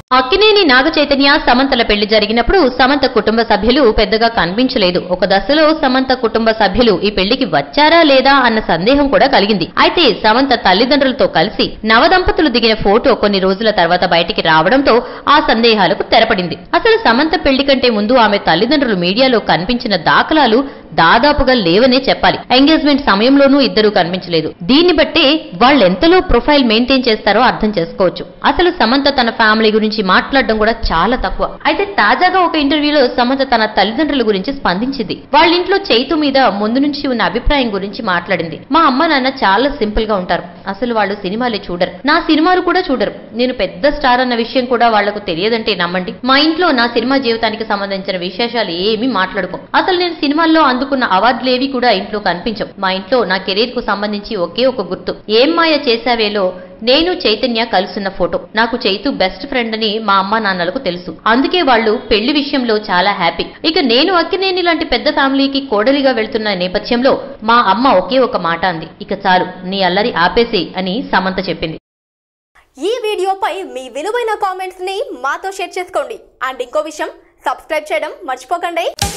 అక్కినేని నాగ చైతన్య సమంతల పెళ్లి జరిగినప్పుడు సమంత కుటుంబ సభ్యులు పెద్దగా కనిపించలేదు ఒక దశలో సమంత కుటుంబ సభ్యులు ఈ పెళ్లికి వచ్చారా లేదా అన్న సందేహం కూడా కలిగింది అయితే సమంత తల్లిదండ్రులతో కలిసి నవదంపతులు దిగిన ఫోటో కొన్ని రోజుల తర్వాత బయటికి రావడంతో ఆ సందేహాలకు తెరపడింది అసలు సమంత పెళ్లి కంటే ముందు ఆమె తల్లిదండ్రులు మీడియాలో కనిపించిన దాఖలాలు దాదాపుగా లేవనే చెప్పాలి ఎంగేజ్మెంట్ సమయంలోనూ ఇద్దరూ కనిపించలేదు దీన్ని బట్టే వాళ్ళెంతలో ప్రొఫైల్ మెయింటైన్ చేస్తారో అర్థం చేసుకోవచ్చు అసలు సమంత తన ఫ్యామిలీ గురించి మాట్లాడడం కూడా చాలా తక్కువ అయితే తాజాగా ఒక ఇంటర్వ్యూలో సమంత తన తల్లిదండ్రుల గురించి స్పందించింది వాళ్ళ ఇంట్లో చైతు మీద ముందు నుంచి ఉన్న అభిప్రాయం గురించి మాట్లాడింది మా అమ్మ నాన్న చాలా సింపుల్ గా ఉంటారు అసలు వాళ్ళు సినిమాలే చూడరు నా సినిమాలు కూడా చూడరు నేను పెద్ద స్టార్ అన్న విషయం కూడా వాళ్లకు తెలియదంటే నమ్మండి మా ఇంట్లో నా సినిమా జీవితానికి సంబంధించిన విశేషాలు ఏమీ మాట్లాడుకో అసలు నేను సినిమాల్లో అందుకున్న అవార్డులేవి కూడా ఇంట్లో కనిపించవు మా ఇంట్లో నా కెరీర్ కు సంబంధించి ఒకే ఒక గుర్తు ఏం మాయ చేశావేలో నేను చైతన్య కలుసున్న ఫోటో నాకు చైతు బెస్ట్ ఫ్రెండ్ అని మా అమ్మ నాన్నలకు తెలుసు అందుకే వాళ్ళు పెళ్లి విషయంలో చాలా హ్యాపీ ఇక నేను అక్కినేని లాంటి పెద్ద ఫ్యామిలీకి కోడలిగా వెళ్తున్న నేపథ్యంలో మా అమ్మ ఒకే ఒక మాట అంది ఇక చాలు నీ అల్లరి ఆపేసేయ్ అని సమంత చెప్పింది ఈ వీడియోపై మీ విలువైన కామెంట్స్ ని మాతో షేర్ చేసుకోండి అండ్ ఇంకో విషయం సబ్స్క్రైబ్ చేయడం మర్చిపోకండి